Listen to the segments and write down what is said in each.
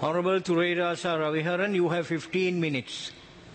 Honorable Thureirasa Raviharan, you have 15 minutes.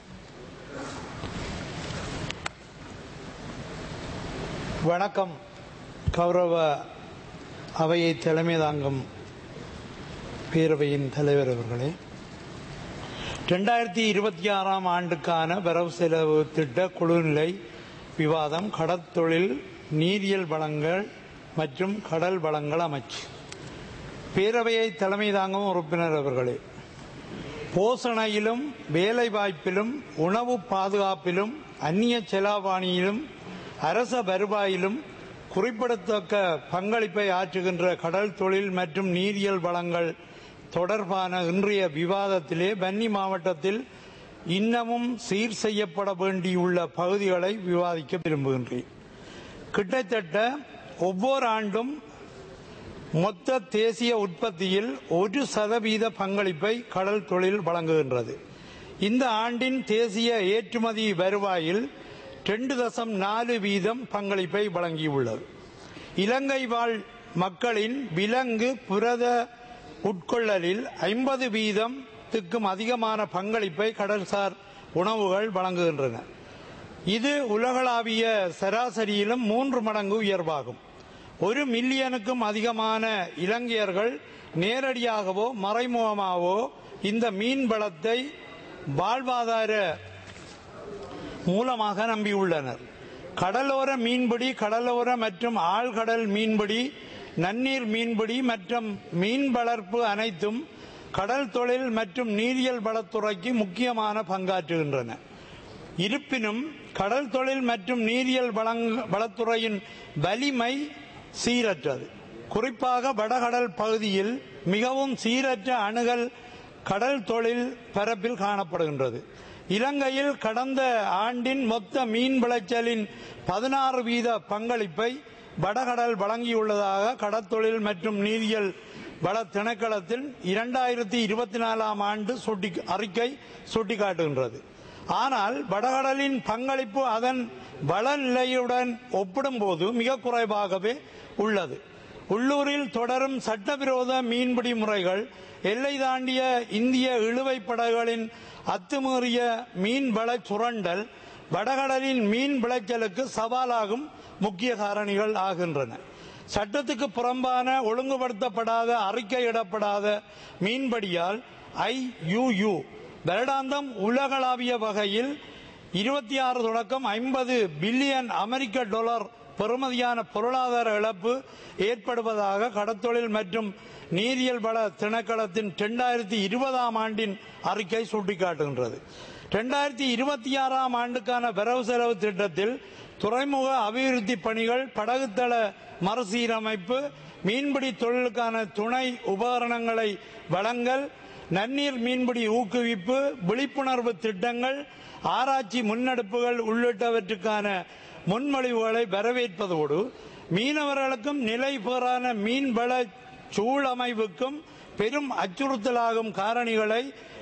வணக்கம் கௌரவ அவையை தலைமை தாங்கும் பேரவையின் தலைவர் அவர்களே ரெண்டாயிரத்தி இருபத்தி ஆறாம் ஆண்டுக்கான வரவு செலவு திட்ட குழுநிலை விவாதம் கடற்தொழில் நீரியல் வளங்கள் மற்றும் கடல் வளங்கள் அமைச்சு பேரவையை தலைமை தாங்கும் உறுப்பினர் அவர்களே போஷணையிலும் வேலைவாய்ப்பிலும் உணவு பாதுகாப்பிலும் அந்நிய செலாவணியிலும் அரச வருவாயிலும் குறிப்பிடத்தக்க பங்களிப்பை ஆற்றுகின்ற கடல் தொழில் மற்றும் நீரியல் வளங்கள் தொடர்பான இன்றைய விவாதத்திலே வன்னி மாவட்டத்தில் இன்னமும் சீர் செய்யப்பட வேண்டியுள்ள பகுதிகளை விவாதிக்க விரும்புகின்றேன் கிட்டத்தட்ட ஒவ்வொரு ஆண்டும் மொத்த தேசிய உற்பத்தியில் ஒரு சதவீத பங்களிப்பை கடல் தொழில் வழங்குகின்றது இந்த ஆண்டின் தேசிய ஏற்றுமதி வருவாயில் ரெண்டு தசம் நாலு வீதம் பங்களிப்பை வழங்கியுள்ளது இலங்கை வாழ் மக்களின் விலங்கு புரத உட்கொள்ளலில் ஐம்பது வீதத்துக்கும் அதிகமான பங்களிப்பை கடல்சார் உணவுகள் வழங்குகின்றன இது உலகளாவிய சராசரியிலும் மூன்று மடங்கு உயர்வாகும் ஒரு மில்லியனுக்கும் அதிகமான இலங்கையர்கள் நேரடியாகவோ மறைமுகமாகவோ இந்த மீன் வளத்தை வாழ்வாதார மூலமாக நம்பியுள்ளனர் கடலோர மீன்பிடி கடலோர மற்றும் ஆழ்கடல் மீன்பிடி நன்னீர் மீன்பிடி மற்றும் மீன் வளர்ப்பு அனைத்தும் கடல் தொழில் மற்றும் நீரியல் வளத்துறைக்கு முக்கியமான பங்காற்றுகின்றன இருப்பினும் கடல் தொழில் மற்றும் நீரியல் வளங்- வளத்துறையின் வலிமை சீரற்றது குறிப்பாக வடகடல் பகுதியில் மிகவும் சீரற்ற அணுகல் கடல் தொழில் பரப்பில் காணப்படுகின்றது இலங்கையில் கடந்த ஆண்டின் மொத்த மீன் விளைச்சலின் பதினாறு வீத பங்களிப்பை வடகடல் வழங்கியுள்ளதாக கடற்தொழில் மற்றும் நீரியல் வள திணைக்களத்தில் இரண்டாயிரத்தி இருபத்தி நாலாம் ஆண்டு சுட்டி அறிக்கை சுட்டிக்காட்டுகின்றது ஆனால் வடகடலின் பங்களிப்பு அதன் வளநிலையுடன் ஒப்பிடும்போது மிக குறைவாகவே உள்ளது உள்ளூரில் தொடரும் சட்டவிரோத மீன்பிடி முறைகள் எல்லை தாண்டிய இந்திய இழுவை படகுகளின் அத்துமீறிய மீன் வள சுரண்டல் வடகடலின் மீன் விளைச்சலுக்கு சவாலாகும் முக்கிய காரணிகள் ஆகின்றன சட்டத்துக்கு புறம்பான ஒழுங்குபடுத்தப்படாத அறிக்கையிடப்படாத மீன்பிடியால் ஐயுயு வருடாந்தம் உலகளாவிய வகையில் இருபத்தி ஆறு தொடக்கம் ஐம்பது பில்லியன் அமெரிக்க டாலர் பெறுமதியான பொருளாதார இழப்பு ஏற்படுவதாக கடத்தொழில் மற்றும் நீரியல் வள திணைக்களத்தின் இரண்டாயிரத்தி இருபதாம் ஆண்டின் அறிக்கை சுட்டிக்காட்டுகின்றது இரண்டாயிரத்தி இருபத்தி ஆறாம் ஆண்டுக்கான வரவு செலவு திட்டத்தில் துறைமுக அபிவிருத்தி பணிகள் படகுத்தள மறுசீரமைப்பு மீன்பிடி தொழிலுக்கான துணை உபகரணங்களை வழங்கல் நன்னீர் மீன்பிடி ஊக்குவிப்பு விழிப்புணர்வு திட்டங்கள் ஆராய்ச்சி முன்னெடுப்புகள் உள்ளிட்டவற்றுக்கான முன்மொழிவுகளை வரவேற்பதோடு மீனவர்களுக்கும் நிலை பெறான மீன்வள சூழமைவுக்கும் பெரும் அச்சுறுத்தலாகும் காரணிகளை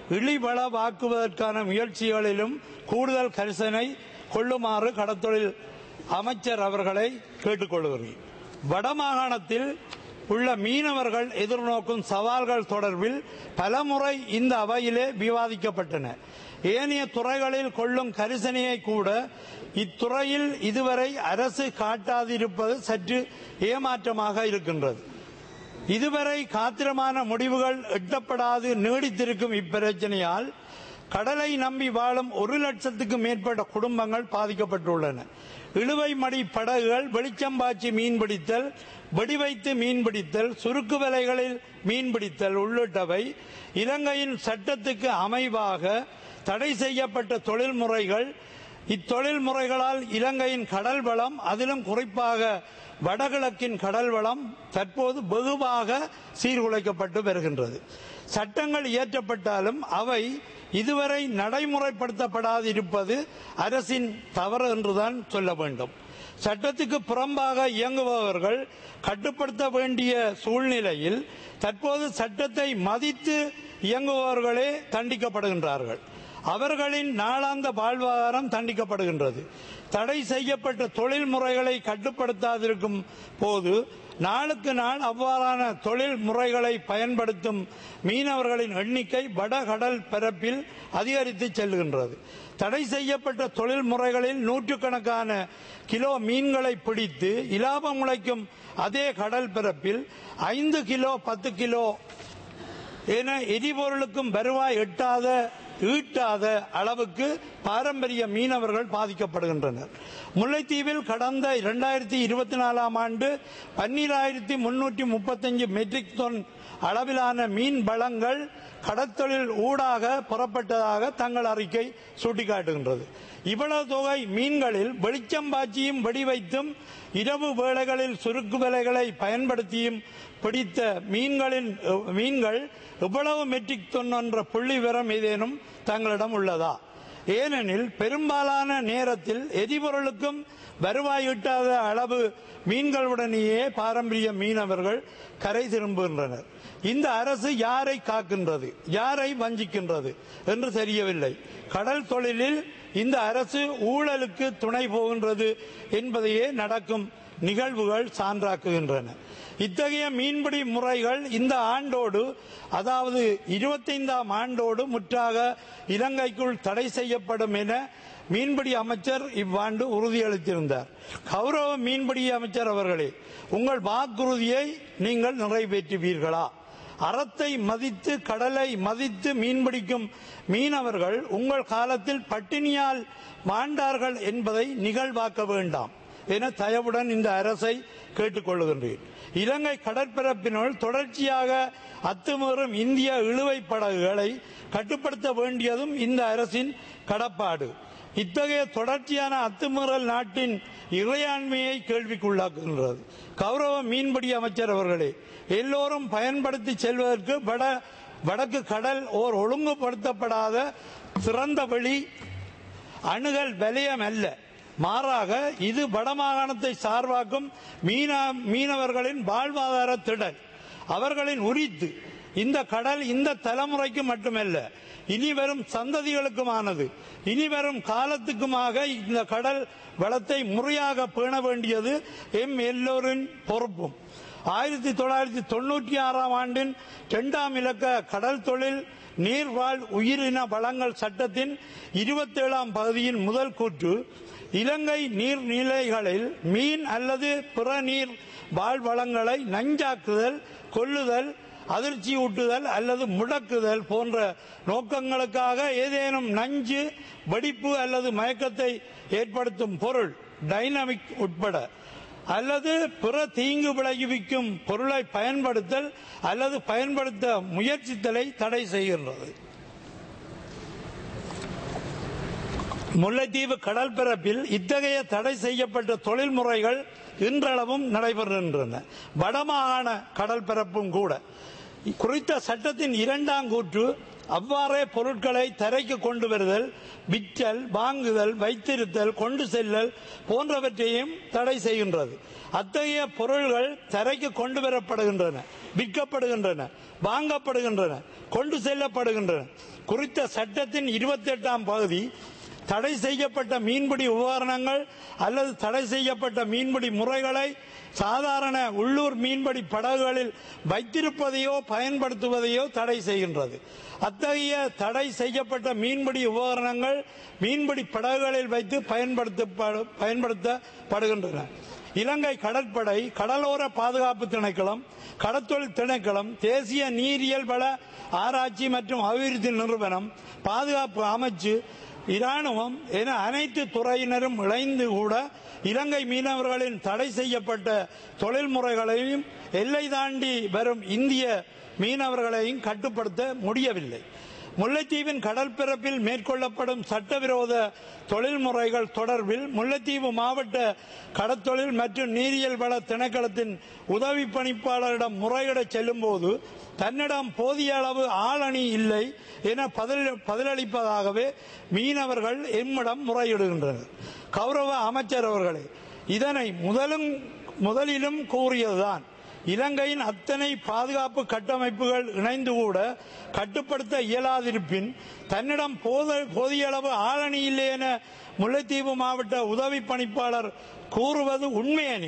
இழிவளவாக்குவதற்கான முயற்சிகளிலும் கூடுதல் கரிசனை கொள்ளுமாறு கடத்தொழில் அமைச்சர் அவர்களை கேட்டுக்கொள்கிறேன் வடமாகாணத்தில் உள்ள மீனவர்கள் எதிர்நோக்கும் சவால்கள் தொடர்பில் பலமுறை இந்த அவையிலே விவாதிக்கப்பட்டன ஏனைய துறைகளில் கொள்ளும் கரிசனையை கூட இத்துறையில் இதுவரை அரசு காட்டாதிருப்பது சற்று ஏமாற்றமாக இருக்கின்றது இதுவரை காத்திரமான முடிவுகள் எட்டப்படாது நீடித்திருக்கும் இப்பிரச்சனையால் கடலை நம்பி வாழும் ஒரு லட்சத்துக்கு மேற்பட்ட குடும்பங்கள் பாதிக்கப்பட்டுள்ளன இழுவை மடி படகுகள் வெளிச்சம்பாய்ச்சி மீன்பிடித்தல் வெடிவைத்து மீன்பிடித்தல் சுருக்கு வலைகளில் மீன்பிடித்தல் உள்ளிட்டவை இலங்கையின் சட்டத்துக்கு அமைவாக தடை செய்யப்பட்ட தொழில் முறைகள் இத்தொழில் முறைகளால் இலங்கையின் கடல் வளம் அதிலும் குறிப்பாக வடகிழக்கின் கடல் வளம் தற்போது வெகுவாக சீர்குலைக்கப்பட்டு வருகின்றது சட்டங்கள் இயற்றப்பட்டாலும் அவை இதுவரை நடைமுறைப்படுத்தப்படாது இருப்பது அரசின் தவறு என்றுதான் சொல்ல வேண்டும் சட்டத்துக்கு புறம்பாக இயங்குபவர்கள் கட்டுப்படுத்த வேண்டிய சூழ்நிலையில் தற்போது சட்டத்தை மதித்து இயங்குபவர்களே தண்டிக்கப்படுகின்றார்கள் அவர்களின் நாளாந்த வாழ்வாதாரம் தண்டிக்கப்படுகின்றது தடை செய்யப்பட்ட தொழில் முறைகளை கட்டுப்படுத்தாதிருக்கும் போது நாளுக்கு நாள் அவ்வாறான தொழில் முறைகளை பயன்படுத்தும் மீனவர்களின் எண்ணிக்கை வடகடல் பரப்பில் அதிகரித்து செல்கின்றது தடை செய்யப்பட்ட தொழில் முறைகளில் நூற்றுக்கணக்கான கிலோ மீன்களை பிடித்து இலாபம் உழைக்கும் அதே கடல் பரப்பில் ஐந்து கிலோ பத்து கிலோ என எரிபொருளுக்கும் வருவாய் எட்டாத ஈட்டாத அளவுக்கு பாரம்பரிய மீனவர்கள் பாதிக்கப்படுகின்றனர் முல்லைத்தீவில் கடந்த இரண்டாயிரத்தி இருபத்தி நாலாம் ஆண்டு பன்னிராயிரத்தி முன்னூற்றி முப்பத்தஞ்சு மெட்ரிக் டன் அளவிலான மீன் வளங்கள் கடத்தொழில் ஊடாக புறப்பட்டதாக தங்கள் அறிக்கை சுட்டிக்காட்டுகின்றது இவ்வளவு தொகை மீன்களில் வெளிச்சம் பாய்ச்சியும் வெடிவைத்தும் இரவு வேளைகளில் சுருக்கு வலைகளை பயன்படுத்தியும் பிடித்த மீன்களின் மீன்கள் எவ்வளவு மெட்ரிக் டன் என்ற புள்ளி விவரம் ஏதேனும் தங்களிடம் உள்ளதா ஏனெனில் பெரும்பாலான நேரத்தில் எரிபொருளுக்கும் வருவாய் ஈட்டாத அளவு மீன்களுடனேயே பாரம்பரிய மீனவர்கள் கரை திரும்புகின்றனர் இந்த அரசு யாரை காக்கின்றது யாரை வஞ்சிக்கின்றது என்று தெரியவில்லை கடல் தொழிலில் இந்த அரசு ஊழலுக்கு துணை போகின்றது என்பதையே நடக்கும் நிகழ்வுகள் சான்றாக்குகின்றன இத்தகைய மீன்பிடி முறைகள் இந்த ஆண்டோடு அதாவது இருபத்தைந்தாம் ஆண்டோடு முற்றாக இலங்கைக்குள் தடை செய்யப்படும் என மீன்பிடி அமைச்சர் இவ்வாண்டு உறுதியளித்திருந்தார் கௌரவ மீன்பிடி அமைச்சர் அவர்களே உங்கள் வாக்குறுதியை நீங்கள் நிறைவேற்றுவீர்களா அறத்தை மதித்து கடலை மதித்து மீன்பிடிக்கும் மீனவர்கள் உங்கள் காலத்தில் பட்டினியால் மாண்டார்கள் என்பதை நிகழ்வாக்க வேண்டாம் என தயவுடன் இந்த அரசை கேட்டுக்கொள்கின்றேன் இலங்கை கடற்பரப்பினுள் தொடர்ச்சியாக அத்துமீறும் இந்திய இழுவை படகுகளை கட்டுப்படுத்த வேண்டியதும் இந்த அரசின் கடப்பாடு இத்தகைய தொடர்ச்சியான அத்துமீறல் நாட்டின் இறையாண்மையை கேள்விக்குள்ளாக்குகின்றது கௌரவ மீன்பிடி அமைச்சர் அவர்களே எல்லோரும் பயன்படுத்தி செல்வதற்கு வட வடக்கு கடல் ஓர் ஒழுங்குபடுத்தப்படாத திறந்த வெளி அணுகல் வலயம் அல்ல மாறாக இது வடமாகாணத்தை சார்பாக்கும் மீன மீனவர்களின் வாழ்வாதார திடல் அவர்களின் உரித்து இந்த கடல் இந்த தலைமுறைக்கு மட்டுமல்ல இனி வரும் சந்ததிகளுக்குமானது இனி வரும் காலத்துக்குமாக இந்த கடல் வளத்தை முறையாக பேண வேண்டியது எம் எல்லோரின் பொறுப்பும் ஆயிரத்தி தொள்ளாயிரத்தி தொண்ணூற்றி ஆறாம் ஆண்டின் இரண்டாம் இலக்க கடல் தொழில் நீர்வாழ் உயிரின வளங்கள் சட்டத்தின் இருபத்தேழாம் பகுதியின் முதல் கூற்று இலங்கை நீர்நிலைகளில் மீன் அல்லது பிற நீர் வாழ்வளங்களை நஞ்சாக்குதல் கொல்லுதல் அதிர்ச்சியூட்டுதல் அல்லது முடக்குதல் போன்ற நோக்கங்களுக்காக ஏதேனும் நஞ்சு வெடிப்பு அல்லது மயக்கத்தை ஏற்படுத்தும் பொருள் டைனமிக் உட்பட அல்லது பிற தீங்கு விளைவிக்கும் பொருளை பயன்படுத்தல் அல்லது பயன்படுத்த முயற்சித்தலை தடை செய்கின்றது முல்லைத்தீவு கடல் பரப்பில் இத்தகைய தடை செய்யப்பட்ட தொழில் முறைகள் இன்றளவும் நடைபெறுகின்றன வடமாகாண கடல் பரப்பும் கூட குறித்த சட்டத்தின் இரண்டாம் கூற்று அவ்வாறே பொருட்களை தரைக்கு கொண்டு வருதல் விற்றல் வாங்குதல் வைத்திருத்தல் கொண்டு செல்லல் போன்றவற்றையும் தடை செய்கின்றது அத்தகைய பொருள்கள் தரைக்கு கொண்டு வரப்படுகின்றன விற்கப்படுகின்றன வாங்கப்படுகின்றன கொண்டு செல்லப்படுகின்றன குறித்த சட்டத்தின் இருபத்தி எட்டாம் பகுதி தடை செய்யப்பட்ட மீன்பிடி உபகரணங்கள் அல்லது தடை செய்யப்பட்ட மீன்பிடி முறைகளை சாதாரண உள்ளூர் மீன்பிடி படகுகளில் வைத்திருப்பதையோ பயன்படுத்துவதையோ தடை செய்கின்றது அத்தகைய தடை செய்யப்பட்ட மீன்பிடி உபகரணங்கள் மீன்பிடி படகுகளில் வைத்து பயன்படுத்த பயன்படுத்தப்படுகின்றன இலங்கை கடற்படை கடலோர பாதுகாப்பு திணைக்களம் கடத்தொழில் திணைக்களம் தேசிய நீரியல் வள ஆராய்ச்சி மற்றும் அபிவிருத்தி நிறுவனம் பாதுகாப்பு அமைச்சு இராணுவம் என அனைத்து துறையினரும் இணைந்து கூட இலங்கை மீனவர்களின் தடை செய்யப்பட்ட தொழில் முறைகளையும் எல்லை தாண்டி வரும் இந்திய மீனவர்களையும் கட்டுப்படுத்த முடியவில்லை முல்லைத்தீவின் கடற்பரப்பில் மேற்கொள்ளப்படும் சட்டவிரோத தொழில் முறைகள் தொடர்பில் முல்லைத்தீவு மாவட்ட கடத்தொழில் மற்றும் நீரியல் வள திணைக்களத்தின் உதவி பணிப்பாளரிடம் முறையிடச் செல்லும்போது தன்னிடம் போதிய அளவு ஆளணி இல்லை என பதில் பதிலளிப்பதாகவே மீனவர்கள் எம்மிடம் முறையிடுகின்றனர் கௌரவ அமைச்சர் அவர்களே இதனை முதலும் முதலிலும் கூறியதுதான் இலங்கையின் அத்தனை பாதுகாப்பு கட்டமைப்புகள் இணைந்து கூட கட்டுப்படுத்த இயலாதிருப்பின் தன்னிடம் போத- போதிய அளவு ஆளணி இல்லை என முல்லைத்தீவு மாவட்ட உதவி பணிப்பாளர் கூறுவது உண்மையெனில்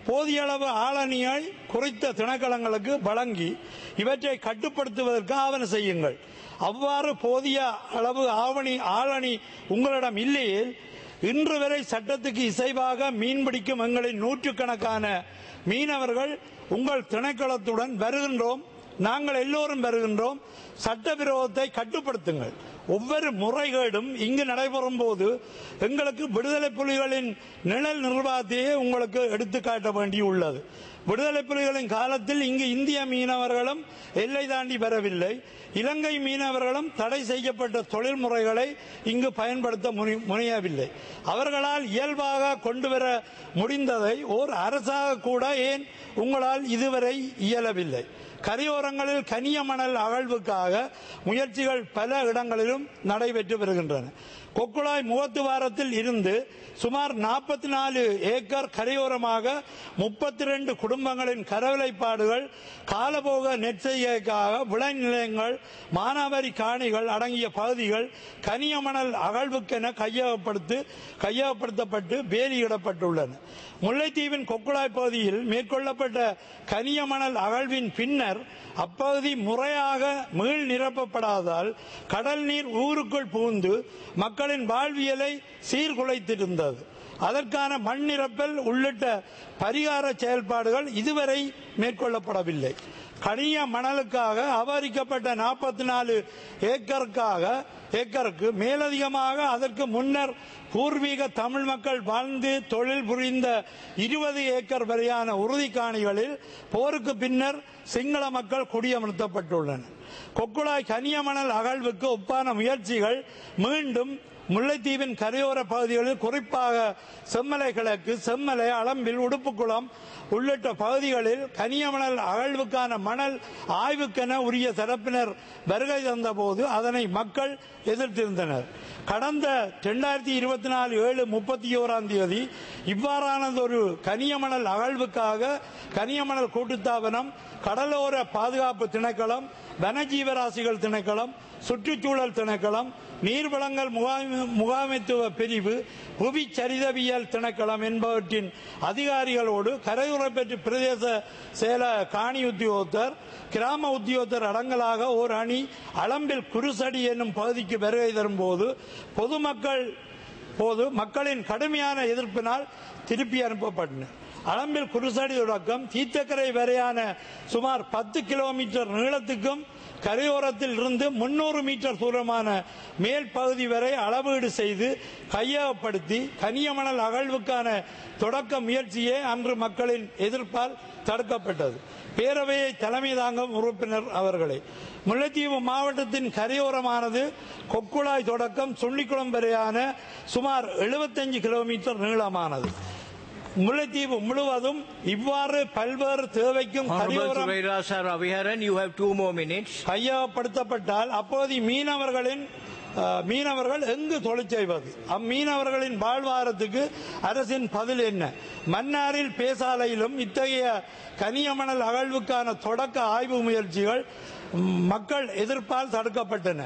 போதிய அளவு ஆளணியை குறித்த திணைக்களங்களுக்கு வழங்கி இவற்றை கட்டுப்படுத்துவதற்கு ஆவண செய்யுங்கள் அவ்வாறு போதிய அளவு ஆவணி ஆளணி உங்களிடம் இல்லையே இன்று வரை சட்டத்துக்கு இசைவாக மீன்பிடிக்கும் எங்களின் நூற்றுக்கணக்கான மீனவர்கள் உங்கள் திணைக்களத்துடன் வருகின்றோம் நாங்கள் எல்லோரும் வருகின்றோம் சட்டவிரோதத்தை கட்டுப்படுத்துங்கள் ஒவ்வொரு முறைகேடும் இங்கு நடைபெறும் போது எங்களுக்கு விடுதலை புலிகளின் நிழல் நிர்வாகத்தையே உங்களுக்கு எடுத்துக்காட்ட வேண்டியுள்ளது விடுதலை புலிகளின் காலத்தில் இங்கு இந்திய மீனவர்களும் எல்லை தாண்டி வரவில்லை இலங்கை மீனவர்களும் தடை செய்யப்பட்ட தொழில்முறைகளை இங்கு பயன்படுத்த முனி- முனையவில்லை அவர்களால் இயல்பாக கொண்டு வர முடிந்ததை ஓர் அரசாக கூட ஏன் உங்களால் இதுவரை இயலவில்லை கரையோரங்களில் கனிய மணல் அகழ்வுக்காக முயற்சிகள் பல இடங்களிலும் நடைபெற்று வருகின்றன கொக்குழாய் முகத்துவாரத்தில் இருந்து சுமார் நாற்பத்தி நாலு ஏக்கர் கரையோரமாக முப்பத்தி ரெண்டு குடும்பங்களின் கரவிலைப்பாடுகள் காலபோக நெற்செய்கைக்காக விளைநிலையங்கள் மானாவாரி காணிகள் அடங்கிய பகுதிகள் கனிய மணல் அகழ்வுக்கென கையகப்படுத்து கையகப்படுத்தப்பட்டு வேலியிடப்பட்டுள்ளன முல்லைத்தீவின் கொக்குழாய் பகுதியில் மேற்கொள்ளப்பட்ட கனிய மணல் அகழ்வின் பின்னர் அப்பகுதி முறையாக மீள் நிரப்பப்படாததால் கடல் நீர் ஊருக்குள் புகுந்து மக்களின் வாழ்வியலை சீர்குலைத்திருந்தது அதற்கான மண் நிரப்பல் உள்ளிட்ட பரிகார செயல்பாடுகள் இதுவரை மேற்கொள்ளப்படவில்லை கனிய மணலுக்காக அபகரிக்கப்பட்ட நாற்பத்தி நாலு ஏக்கருக்காக ஏக்கருக்கு மேலதிகமாக அதற்கு முன்னர் பூர்வீக தமிழ் மக்கள் வாழ்ந்து தொழில் புரிந்த இருபது ஏக்கர் வரையான உறுதிக்காணிகளில் போருக்கு பின்னர் சிங்கள மக்கள் குடியமர்த்தப்பட்டுள்ளனர் கொக்குழாய் கனியமணல் அகழ்வுக்கு ஒப்பான முயற்சிகள் மீண்டும் முல்லைத்தீவின் கரையோர பகுதிகளில் குறிப்பாக செம்மலை கிழக்கு செம்மலை அளம்பில் உடுப்புக்குளம் உள்ளிட்ட பகுதிகளில் கனியமணல் அகழ்வுக்கான மணல் ஆய்வுக்கென உரிய தரப்பினர் வருகை தந்தபோது அதனை மக்கள் எதிர்த்திருந்தனர் கடந்த இரண்டாயிரத்தி இருபத்தி நாலு ஏழு முப்பத்தி ஓராம் தேதி இவ்வாறானதொரு கனியமணல் அகழ்வுக்காக கனியமணல் கூட்டுத்தாபனம் கடலோர பாதுகாப்பு திணைக்களம் வனஜீவராசிகள் திணைக்களம் சுற்றுச்சூழல் திணைக்களம் நீர்வளங்கள் முகாமி- முகாமைத்துவ பிரிவு புவி சரிதவியல் திணைக்களம் என்பவற்றின் அதிகாரிகளோடு கரையுறை பெற்று பிரதேச செயல காணி உத்தியோகத்தர் கிராம உத்தியோகத்தர் அடங்கலாக ஓர் அணி அளம்பில் குருசடி என்னும் பகுதிக்கு வருகை தரும்போது பொதுமக்கள் போது மக்களின் கடுமையான எதிர்ப்பினால் திருப்பி அனுப்பப்பட்டன அளம்பில் குருசடி தொடக்கம் தீத்தக்கரை வரையான சுமார் பத்து கிலோமீட்டர் நீளத்துக்கும் கரையோரத்தில் இருந்து முன்னூறு மீட்டர் தூரமான மேல் பகுதி வரை அளவீடு செய்து கையகப்படுத்தி கனியமணல் அகழ்வுக்கான தொடக்க முயற்சியே அன்று மக்களின் எதிர்ப்பால் தடுக்கப்பட்டது பேரவையை தலைமை தாங்கும் உறுப்பினர் அவர்களே முல்லைத்தீவு மாவட்டத்தின் கரையோரமானது கொக்குழாய் தொடக்கம் சுள்ளிக்குளம் வரையான சுமார் 75 கிலோமீட்டர் நீளமானது முல்லைத்தீவு முழுவதும் இவ்வாறு பல்வேறு தேவைக்கும் Honorable கரையோரம் Suvairasa Raviharan, you have two more minutes. கையகப்படுத்தப்பட்டால் அப்போது மீனவர்களின் அஹ், மீனவர்கள் எங்கு தொழில் செய்வது அம்மீனவர்களின் வாழ்வாரத்துக்கு அரசின் பதில் என்ன மன்னாரில் பேசாலையிலும் இத்தகைய கனியமணல் அகழ்வுக்கான தொடக்க ஆய்வு முயற்சிகள் ம், மக்கள் எதிர்ப்பால் தடுக்கப்பட்டன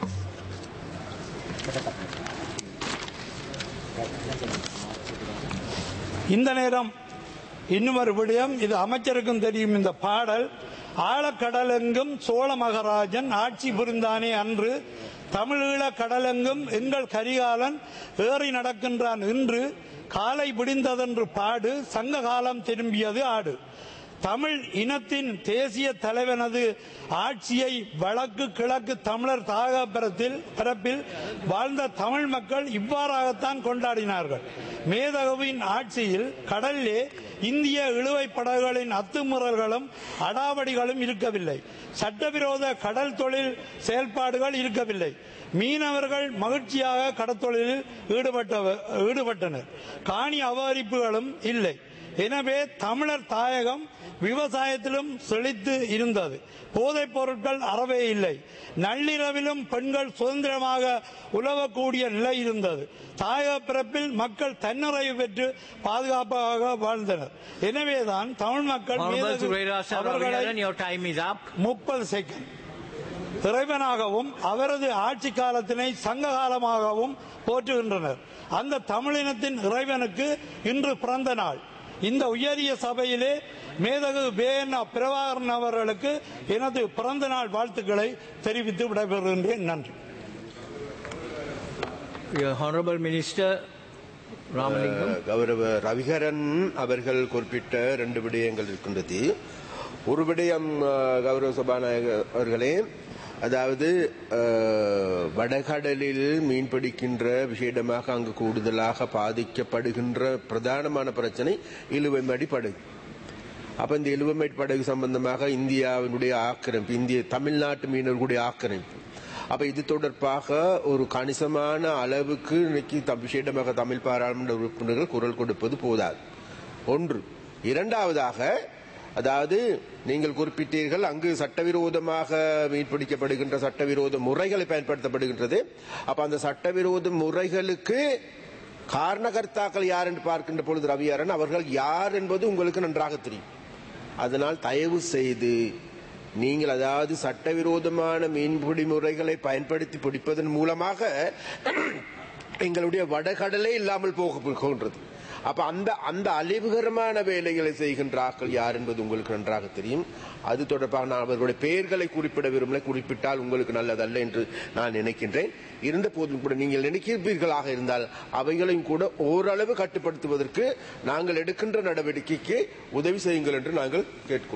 இந்த நேரம் இன்னும் ஒரு விடயம் இது அமைச்சருக்கும் தெரியும் இந்த பாடல் ஆழக்கடலெங்கும் சோழ மகாராஜன் ஆட்சி புரிந்தானே அன்று தமிழீழ கடலெங்கும் எங்கள் கரிகாலன் ஏறி நடக்கின்றான் இன்று காலை பிடிந்ததென்று பாடு சங்க காலம் திரும்பியது ஆடு தமிழ் இனத்தின் தேசிய தலைவனது ஆட்சியை வடக்கு கிழக்கு தமிழர் தாகப்பரத்தில் பரப்பில் வாழ்ந்த தமிழ் மக்கள் இவ்வாறாகத்தான் கொண்டாடினார்கள் மேதகுவின் ஆட்சியில் கடலிலே இந்திய இழுவை படகுகளின் அத்துமுறல்களும் அடாவடிகளும் இருக்கவில்லை சட்டவிரோத கடல் தொழில் செயல்பாடுகள் இருக்கவில்லை மீனவர்கள் மகிழ்ச்சியாக கடற்தொழிலில் ஈடுபட்ட ஈடுபட்டனர் காணி அபகரிப்புகளும் இல்லை எனவே தமிழர் தாயகம் விவசாயத்திலும் செழித்து இருந்தது போதைப் பொருட்கள் அறவே இல்லை நள்ளிரவிலும் பெண்கள் சுதந்திரமாக உலவக்கூடிய நிலை இருந்தது தாயக பிறப்பில் மக்கள் தன்னிறைவு பெற்று பாதுகாப்பாக வாழ்ந்தனர் எனவேதான் தமிழ் மக்கள் Honorable மேதகு Suvairasa அவர்களை Raviharan, your time is up. முப்பது செகண்ட் இறைவனாகவும் அவரது ஆட்சி காலத்தினை சங்க காலமாகவும் போற்றுகின்றனர் அந்த தமிழினத்தின் இறைவனுக்கு இன்று பிறந்த நாள் இந்த உயரிய சபையிலே மேதகு பேன பிரபாகரன் அவர்களுக்கு எனது பிறந்த நாள் வாழ்த்துக்களை தெரிவித்து விடைபெறுகின்றேன் நன்றி Your Honorable Minister Ramalingam. கௌரவ ரவிகரன் அவர்கள் குறிப்பிட்ட ரெண்டு விடயங்கள் இருக்கின்றது ஒரு விடயம் அஹ், கௌரவ சபாநாயகர் அவர்களே அதாவது அஹ், வடகடலில் மீன் பிடிக்கின்ற விஷயமாக அங்கு கூடுதலாக பாதிக்கப்படுகின்ற பிரதானமான பிரச்சனை இழுவைமடி படகு அப்ப இந்த இழுவமேட் படகு சம்பந்தமாக இந்தியாவினுடைய ஆக்கிரமிப்பு இந்திய தமிழ்நாட்டு மீனவர்களுடைய ஆக்கிரமிப்பு அப்ப இது தொடர்பாக ஒரு கணிசமான அளவுக்கு இன்னைக்கு தம் விசேடமாக தமிழ் பாராளுமன்ற உறுப்பினர்கள் குரல் கொடுப்பது போதாது ஒன்று இரண்டாவதாக அதாவது நீங்கள் குறிப்பிட்டீர்கள் அங்கு சட்டவிரோதமாக மீன்பிடிக்கப்படுகின்ற சட்டவிரோத முறைகளை பயன்படுத்தப்படுகின்றது அப்ப அந்த சட்டவிரோத முறைகளுக்கு காரணகர்த்தாக்கள் யார் என்று பார்க்கின்ற பொழுது ரவியாரன் அவர்கள் யார் என்பது உங்களுக்கு நன்றாக தெரியும் அதனால் தயவு செய்து நீங்கள் அதாவது சட்டவிரோதமான மீன்பிடி முறைகளை பயன்படுத்தி பிடிப்பதன் மூலமாக எங்களுடைய வடகடலே இல்லாமல் போக போகின்றது அப்ப அந்த அந்த அழிவுகரமான வேலைகளை செய்கின்றார்கள் யார் என்பது உங்களுக்கு நன்றாக தெரியும் அது தொடர்பாக நான் அவர்களுடைய பெயர்களை குறிப்பிட விரும்பல குறிப்பிட்டால் உங்களுக்கு நல்லதல்ல என்று நான் நினைக்கின்றேன் இருந்த போதும் கூட நீங்கள் நினைக்கிறீர்களாக இருந்தால் அவைகளையும் கூட ஓரளவு கட்டுப்படுத்துவதற்கு நாங்கள் எடுக்கின்ற நடவடிக்கைக்கு உதவி செய்யுங்கள் என்று நாங்கள் கேட்கிறோம்